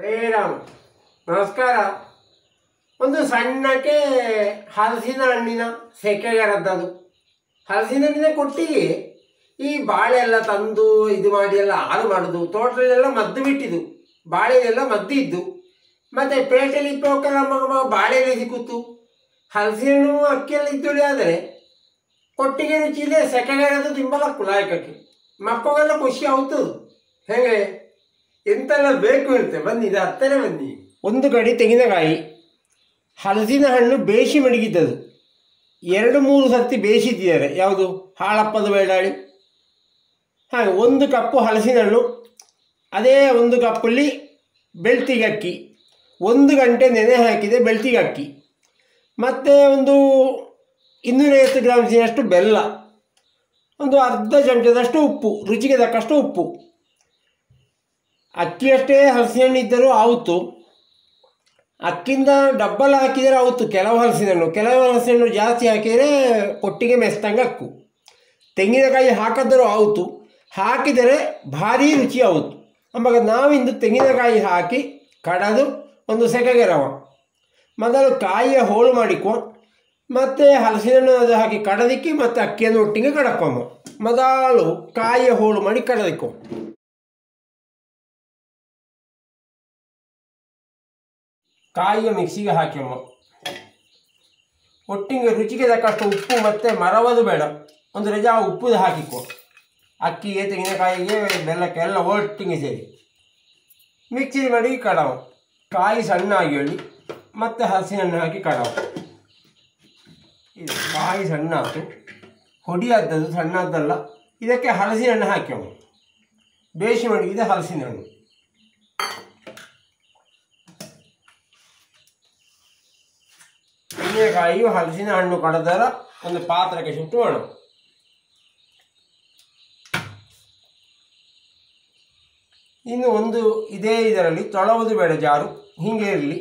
ಹರೇ ರಾಮ್ ನಮಸ್ಕಾರ ಒಂದು ಸಣ್ಣಕ್ಕೆ ಹಲಸಿನ ಹಣ್ಣಿನ ಸೆಕೆಗರದ್ದದು ಹಲಸಿನ ಹಣ್ಣಿನ ಕೊಟ್ಟಿಗೆ ಈ ಬಾಳೆ ಎಲ್ಲ ತಂದು ಇದು ಮಾಡಿ ಎಲ್ಲ ಹಾಳು ಮಾಡೋದು ತೋಟದಲ್ಲೆಲ್ಲ ಮದ್ದು ಬಿಟ್ಟಿದ್ದು ಬಾಳೆಲೆಲ್ಲ ಮದ್ದು ಇದ್ದು ಮತ್ತು ಪೇಟೆಯಲ್ಲಿ ಇಪ್ಪಕ್ಕೆಲ್ಲ ಮಗ ಬಾಳೆಲೆ ಸಿಕ್ಕುತ್ತು ಹಲಸಿನ ಹಣ್ಣು ಅಕ್ಕಿಯೆಲ್ಲ ಇದ್ದುಳಿ ಆದರೆ ಕೊಟ್ಟಿಗೆ ರುಚಿಲೆ ಸೆಕೆಗರದ್ದು ತಿಂಬಲಕ್ಕು ಲಾಯಕಕ್ಕೆ ಮಕ್ಕಳೆಲ್ಲ ಖುಷಿ ಆಗುತ್ತದು ಹೇಗೆ ಎಂತೆಲ್ಲ ಬೇಕು ಇರುತ್ತೆ ಬನ್ನಿ ಇದು ಹತ್ತನೇ ಬನ್ನಿ ಒಂದು ಗಡಿ ತೆಂಗಿನಕಾಯಿ ಹಲಸಿನ ಹಣ್ಣು ಬೇಯಿಸಿ ಮಡಗಿದ್ದದು ಎರಡು ಮೂರು ಸರ್ತಿ ಬೇಯಿಸಿದ್ದಾರೆ ಯಾವುದು ಹಾಳಪ್ಪದ ಬೇಡಾಳಿ ಹಾಗೆ ಒಂದು ಕಪ್ಪು ಹಲಸಿನ ಹಣ್ಣು ಅದೇ ಒಂದು ಕಪ್ಪಲ್ಲಿ ಬೆಳ್ತಿಗೆ ಅಕ್ಕಿ ಒಂದು ಗಂಟೆ ನೆನೆ ಹಾಕಿದೆ ಬೆಳ್ತಿಗೆ ಅಕ್ಕಿ ಮತ್ತು ಒಂದು ಇನ್ನೂರೈವತ್ತು ಗ್ರಾಮ್ಸಿನಷ್ಟು ಬೆಲ್ಲ ಒಂದು ಅರ್ಧ ಚಮಚದಷ್ಟು ಉಪ್ಪು ರುಚಿಗೆ ತಕ್ಕಷ್ಟು ಉಪ್ಪು ಅಕ್ಕಿಯಷ್ಟೇ ಹಲಸಿನ ಹಣ್ಣು ಇದ್ದರೂ ಆವತ್ತು ಅಕ್ಕಿಂದ ಡಬ್ಬಲ್ ಹಾಕಿದರೆ ಆವತ್ತು ಕೆಲವು ಹಲಸಿನ ಹಣ್ಣು ಕೆಲವು ಹಲಸಿನ ಹಣ್ಣು ಜಾಸ್ತಿ ಹಾಕಿದರೆ ಕೊಟ್ಟಿಗೆ ಮೆಸ್ತಂಗೆ ಅಕ್ಕು ತೆಂಗಿನಕಾಯಿ ಹಾಕಿದರೂ ಆವತ್ತು ಹಾಕಿದರೆ ಭಾರಿ ರುಚಿ ಆವತ್ತು ಆವಾಗ ನಾವಿಂದು ತೆಂಗಿನಕಾಯಿ ಹಾಕಿ ಕಡದು ಒಂದು ಸೆಕೆಗೆ ರವ ಮೊದಲು ಕಾಯಿಯ ಹೋಳು ಮಾಡಿಕೊ ಮತ್ತು ಹಲಸಿನ ಹಣ್ಣು ಅದು ಹಾಕಿ ಕಡದಿಕ್ಕಿ ಮತ್ತು ಅಕ್ಕಿಯನ್ನು ಒಟ್ಟಿಗೆ ಕಡಕೊಮ್ಮ ಮೊದಲು ಕಾಯಿಯ ಹೋಳು ಮಾಡಿ ಕಡದಿಕ್ಕೊ ಕಾಯಿಯ ಮಿಕ್ಸಿಗೆ ಹಾಕ್ಯಮ್ಮ ಒಟ್ಟಿಗೆ ರುಚಿಗೆ ತಕ್ಕಷ್ಟು ಉಪ್ಪು ಮತ್ತು ಮರವದು ಬೇಡ ಒಂದು ರಜಾ ಉಪ್ಪುದು ಹಾಕಿಕೊ ಅಕ್ಕಿಗೆ ತೆಂಗಿನಕಾಯಿಗೆ ಬೆಲ್ಲಕ್ಕೆ ಎಲ್ಲ ಒಟ್ಟಿಗೆ ಸೇರಿ ಮಿಕ್ಸಿ ಮಾಡಿ ಕಡವ ಕಾಯಿ ಸಣ್ಣಾಗಿ ಹೇಳಿ ಮತ್ತು ಹಲಸಿನ ಹಣ್ಣು ಹಾಕಿ ಕಡವ ಇದು ಕಾಯಿ ಸಣ್ಣ ಆಯ್ತು ಹೊಡಿಯಾದದ್ದು ಸಣ್ಣದ್ದಲ್ಲ ಇದಕ್ಕೆ ಹಲಸಿನ ಹಣ್ಣು ಹಾಕ್ಯವ ಬೇಯಿಸಿ ಮಡಗಿದೆ ಹಲಸಿನ ಹಣ್ಣು ತೆಂಗಿನಕಾಯಿಯು ಹಲಸಿನ ಹಣ್ಣು ಕಡದರ ಒಂದು ಪಾತ್ರಕ್ಕೆ ಸುಟ್ಟು ಮಾಡು ಇನ್ನು ಒಂದು ಇದೇ ಇದರಲ್ಲಿ ತೊಳವುದು ಬೇಡ ಜಾರು ಹೀಗೆ ಇರಲಿ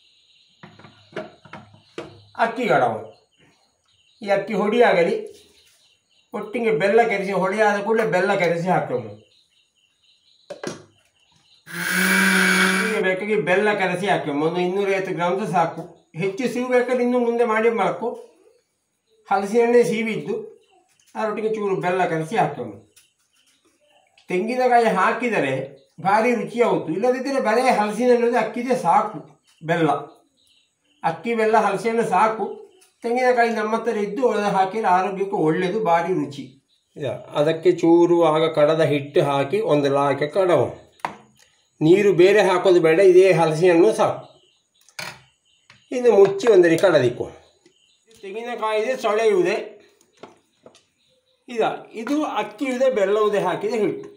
ಅಕ್ಕಿ ಗಡವ ಈ ಅಕ್ಕಿ ಹೊಡಿಯಾಗಲಿ ಒಟ್ಟಿಗೆ ಬೆಲ್ಲ ಕೆರೆಸಿ ಹೊಡಿಯಾದ ಕೂಡಲೇ ಬೆಲ್ಲ ಕೆರೆಸಿ ಹಾಕೋದು ಹೀಗೆ ಬೇಕಾಗಿ ಬೆಲ್ಲ ಕರೆಸಿ ಹಾಕಿ ಒಂದು ಇನ್ನೂರೈವತ್ತು ಗ್ರಾಮ್ಸ್ ಸಾಕು ಹೆಚ್ಚು ಸಿಹಿ ಬೇಕಾದ್ರೆ ಇನ್ನು ಮುಂದೆ ಮಾಡಿ ಮಾಡಕು ಹಲಸಿನ ಹಣ್ಣೆ ಸೀವಿದ್ದು ಅದರೊಟ್ಟಿಗೆ ಚೂರು ಬೆಲ್ಲ ಕರೆಸಿ ಹಾಕೋದು ತೆಂಗಿನಕಾಯಿ ಹಾಕಿದರೆ ಭಾರಿ ರುಚಿ ಆಗುತ್ತು ಇಲ್ಲದಿದ್ದರೆ ಬರೇ ಹಲಸಿನ ಹಣ್ಣು ಅಕ್ಕಿದೆ ಸಾಕು ಬೆಲ್ಲ ಅಕ್ಕಿ ಬೆಲ್ಲ ಹಲಸಿನ ಹಣ್ಣು ಸಾಕು ತೆಂಗಿನಕಾಯಿ ನಮ್ಮ ಹತ್ರ ಇದ್ದು ಅದು ಹಾಕಿದ್ರೆ ಆರೋಗ್ಯಕ್ಕೆ ಒಳ್ಳೆಯದು ಭಾರಿ ರುಚಿ ಅದಕ್ಕೆ ಚೂರು ಆಗ ಕಡದ ಹಿಟ್ಟು ಹಾಕಿ ಒಂದು ಲಾಕೆ ಕಡವ ನೀರು ಬೇರೆ ಹಾಕೋದು ಬೇಡ ಇದೇ ಹಲಸಿನ ಹಣ್ಣು ಸಾಕು ಇನ್ನು ಮುಚ್ಚಿ ಒಂದರಿ ಕಡದಿಕ್ಕು ತೆಂಗಿನಕಾಯಿದೆ ಸೊಳೆಯುವುದೇ ಇದ ಇದು ಅಕ್ಕಿಯುವುದೇ ಬೆಲ್ಲವುದೇ ಹಾಕಿದೆ ಹಿಟ್ಟು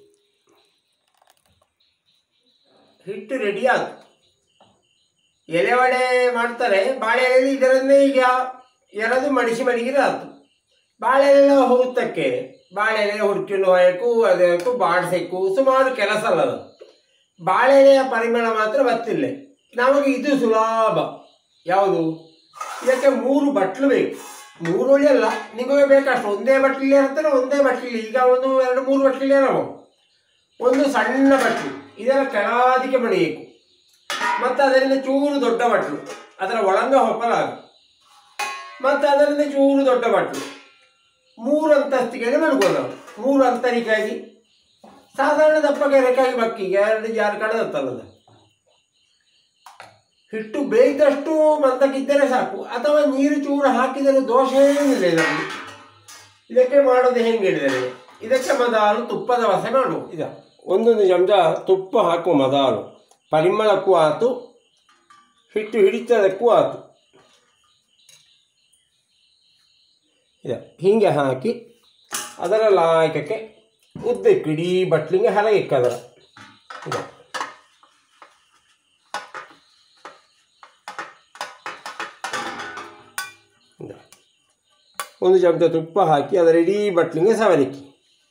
ಹಿಟ್ಟು ರೆಡಿ ಆಯ್ತು ಎಲೆ ವಡೆ ಮಾಡ್ತಾರೆ ಬಾಳೆ ಎಲೆಯಲ್ಲಿ ಇದರನ್ನೇ ಈಗ ಎರೆದು ಮಡಿಸಿ ಮಡಗಿದ್ರೆ ಆಯ್ತು ಬಾಳೆ ಎಲೆ ಹೋಗುತ್ತಕ್ಕೆ ಬಾಳೆ ಎಲೆ ಹುಡ್ಕೊಂಡು ಹೋಯಕ್ಕೂ ಅದಕ್ಕೂ ಬಾಡಿಸಕ್ಕೂ ಸುಮಾರು ಕೆಲಸ ಅಲ್ಲ ಅದು ಬಾಳೆ ಎಲೆಯ ಪರಿಮಳ ಮಾತ್ರ ಬರ್ತಿಲ್ಲ ನಮಗೆ ಇದು ಸುಲಭ ಯಾವುದು ಇದಕ್ಕೆ ಮೂರು ಬಟ್ಲು ಬೇಕು ಮೂರು ಒಳ್ಳೆ ಅಲ್ಲ ನಿಮಗೆ ಬೇಕಷ್ಟು ಒಂದೇ ಬಟ್ಲಿ ಇರ್ತಾರೆ ಒಂದೇ ಬಟ್ಲಿ ಈಗ ಒಂದು ಎರಡು ಮೂರು ಬಟ್ಲಿ ಇರವು ಒಂದು ಸಣ್ಣ ಬಟ್ಲು ಇದರ ಕೆಳಾದಿಕೆ ಮಡಿಬೇಕು ಮತ್ತು ಅದರಿಂದ ಚೂರು ದೊಡ್ಡ ಬಟ್ಲು ಅದರ ಒಳಂಗ ಹೊಪ್ಪಲಾಗ ಮತ್ತು ಅದರಿಂದ ಚೂರು ದೊಡ್ಡ ಬಟ್ಲು ಮೂರು ಅಂತಸ್ತಿಗೆ ಮಾಡ್ಬೋದು ನಾವು ಮೂರು ಅಂತರಿಕಾಗಿ ಸಾಧಾರಣ ದಪ್ಪ ಗೆರೆಕಾಯಿ ಬಕ್ಕಿಗೆ ಎರಡು ಜಾರು ಕಡದತ್ತಲ್ಲದ ಹಿಟ್ಟು ಬೇಯ್ದಷ್ಟು ಮಂದಕ್ಕಿದ್ದರೆ ಸಾಕು ಅಥವಾ ನೀರು ಚೂರು ಹಾಕಿದರೆ ದೋಷ ಏನಿಲ್ಲ ಇದರಲ್ಲಿ ಇದಕ್ಕೆ ಮಾಡೋದು ಹೆಂಗೆ ಹೇಳಿದರೆ ಇದಕ್ಕೆ ಮೊದಲು ತುಪ್ಪದ ವಸೆ ಮಾಡು ಇದ ಒಂದೊಂದು ಚಮಚ ತುಪ್ಪ ಹಾಕುವ ಮೊದಲು ಪರಿಮಳಕ್ಕೂ ಆತು ಹಿಟ್ಟು ಹಿಡಿತದಕ್ಕೂ ಆತು ಇದ ಹೀಗೆ ಹಾಕಿ ಅದರ ಲಾಯಕಕ್ಕೆ ಉದ್ದಕ್ಕೆ ಇಡೀ ಬಟ್ಲಿಗೆ ಹರಗಿಕ್ಕ ಅದರ ಇದ ಇದ. ಒಂದು ಚಮಚ ತುಪ್ಪ ಹಾಕಿ ಅದರ ಇಡೀ ಬಟ್ಲಿಗೆ ಸವರಿಕ್ಕಿ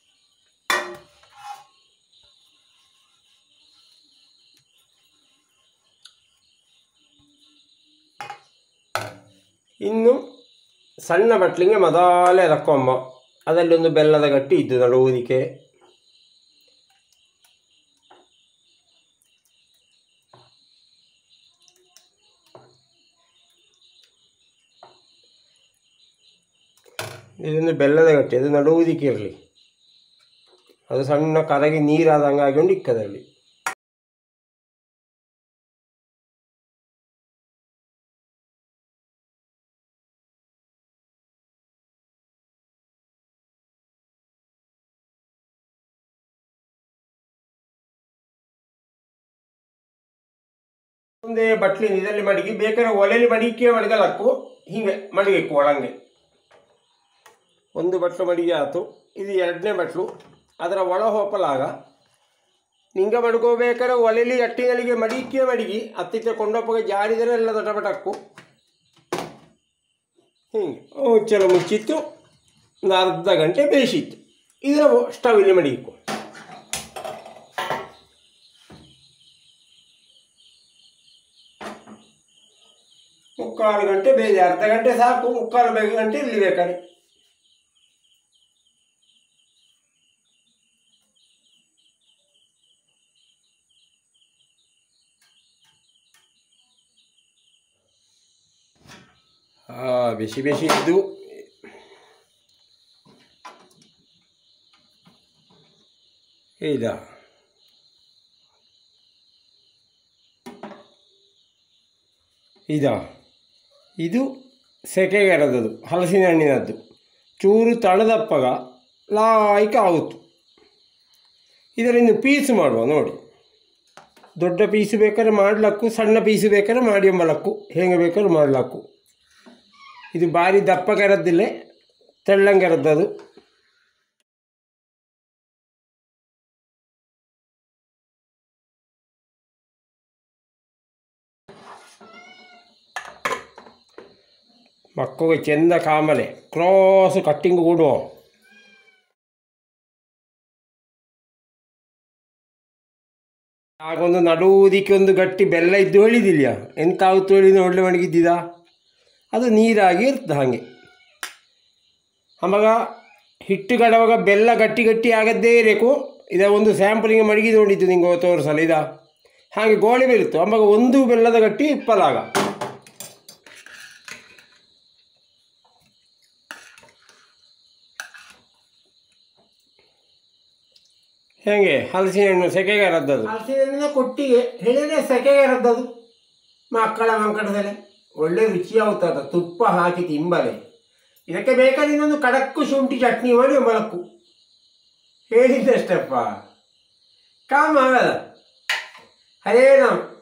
ಇನ್ನು ಸಣ್ಣ ಬಟ್ಲಿಗೆ ಮೊದಲೇ ರಕ್ಕೊಂಬ ಅದರಲ್ಲಿ ಒಂದು ಬೆಲ್ಲದ ಗಟ್ಟಿ ಇದ್ದು ನಡುವುದಕ್ಕೆ ಇದೊಂದು ಬೆಲ್ಲದ ಗಟ್ಟಿ ಅದು ನಡುವುದಕ್ಕೆ ಇರಲಿ ಅದು ಸಣ್ಣ ಕರಗಿ ನೀರಾದಂಗೆ ಆಗಿಕೊಂಡು ಇಕ್ಕದಲ್ಲಿ ಒಂದೇ ಬಟ್ಲಿ ಇದರಲ್ಲಿ ಮಡಗಿ ಬೇಕಾದ್ರೆ ಒಲೆಯಲ್ಲಿ ಮಡಿಕೆ ಮಡಗಲಕ್ಕು ಹೀಗೆ ಮಡಗಬೇಕು ಒಳಂಗೆ ಒಂದು ಬಟ್ಲು ಮಡಿಗೆ ಆಯ್ತು ಇದು ಎರಡನೇ ಬಟ್ಲು ಅದರ ಒಳ ಹೋಪಲಾಗ ನಿಂಗೆ ಮಡ್ಕೋಬೇಕಾದ್ರೆ ಒಲೆಯಲ್ಲಿ ಎಟ್ಟಿನಲ್ಲಿಗೆ ಮಡಿಕೆ ಮಡಗಿ ಹತ್ತಿತ್ತ ಕೊಂಡೊಪ್ಪಗೆ ಜಾರಿದರೆ ಎಲ್ಲ ದೊಡ್ಡಬಟಕ್ಕು ಹೀಗೆ ಮುಚ್ಚಲು ಮುಚ್ಚಿತ್ತು ಒಂದು ಅರ್ಧ ಗಂಟೆ ಬೇಯಿಸಿತ್ತು ಇದರ ಸ್ಟವ್ ಇಲ್ಲಿ ಮಡಿಗಿಕ್ಕು ಮುಕ್ಕಾಲು ಗಂಟೆ ಬೇಯ್ದೆ ಅರ್ಧ ಗಂಟೆ ಸಾಕು ಮುಕ್ಕಾಲು ಬೇಗ ಗಂಟೆ ಇಲ್ಲಿ ಬೇಕಾದ್ರೆ ಆ ಬಿಸಿ ಬಿಸಿ ಇದ್ದು ಇದಾ ಇದಾ ಇದು ಸೆಕೆಗೆರದದು ಹಲಸಿನ ಹಣ್ಣಿನದ್ದು ಚೂರು ತಳದಪ್ಪಗ ಲಾಯ್ಕ ಆಗುತ್ತು ಇದರಿಂದ ಪೀಸ್ ಮಾಡುವ ನೋಡಿ ದೊಡ್ಡ ಪೀಸು ಬೇಕಾದ್ರೆ ಮಾಡ್ಲಕ್ಕು ಸಣ್ಣ ಪೀಸು ಬೇಕಾದ್ರೆ ಮಾಡಿ ಎಂಬಲಕ್ಕು ಹೇಗೆ ಬೇಕಾದ್ರೂ ಮಾಡ್ಲಕ್ಕು ಇದು ಭಾರಿ ದಪ್ಪಗೆರದ್ದಿಲ್ಲ ತೆಳ್ಳಂಗೆರದ್ದದು ಮಕ್ಕಳಿಗೆ ಚೆಂದ ಕಾಮಲೆ ಕ್ರಾಸ್ ಕಟ್ಟಿಂಗ್ ಕೊಡುವ ಆಗೊಂದು ನಡುವುದಕ್ಕೆ ಒಂದು ಗಟ್ಟಿ ಬೆಲ್ಲ ಇದ್ದು ಹೇಳಿದಿಲ್ಲ ಎಂತ ಆವತ್ತು ಹೇಳಿ ಒಳ್ಳೆ ಮಣಗಿದ್ದಿದ ಅದು ನೀರಾಗಿ ಇರ್ತದೆ ಹಾಗೆ ಆವಾಗ ಹಿಟ್ಟು ಕಡುವಾಗ ಬೆಲ್ಲ ಗಟ್ಟಿ ಗಟ್ಟಿ ಆಗದ್ದೇ ಇರಬೇಕು ಇದ ಒಂದು ಸ್ಯಾಂಪಲಿಗೆ ಮಡಗಿ ನೋಡಿದ್ದು ನಿಂಗೆ ತೋರಿಸಲ್ಲ ಇದ ಹಾಗೆ ಗೋಳಿ ಬೀರುತ್ತು ಆವಾಗ ಒಂದು ಬೆಲ್ಲದ ಗಟ್ಟಿ ಇಪ್ಪಲಾಗ ಹೇಗೆ ಹಲಸಿನ ಹಣ್ಣು ಸೆಕೆಗೆ ರದ್ದದು ಹಲಸಿನ ಹಣ್ಣಿನ ಕೊಟ್ಟಿಗೆ ಹೇಳಿದ್ರೆ ಸೆಕೆಗೆ ರದ್ದದು ಮಕ್ಕಳ ಮಂಕಟದಲ್ಲಿ ಒಳ್ಳೆ ರುಚಿಯಾಗುತ್ತದ ತುಪ್ಪ ಹಾಕಿ ತಿಂಬಲೆ ಇದಕ್ಕೆ ಬೇಕಾದ್ರೆ ಇನ್ನೊಂದು ಕಡಕ್ಕು ಶುಂಠಿ ಚಟ್ನಿ ಮಾಡಿ ಎಂಬಲಕ್ಕು ಹೇಳಿದ್ದಷ್ಟಪ್ಪ ಕಾಮ ಆಗಲ್ಲ ಹರೇ ರಾಮ್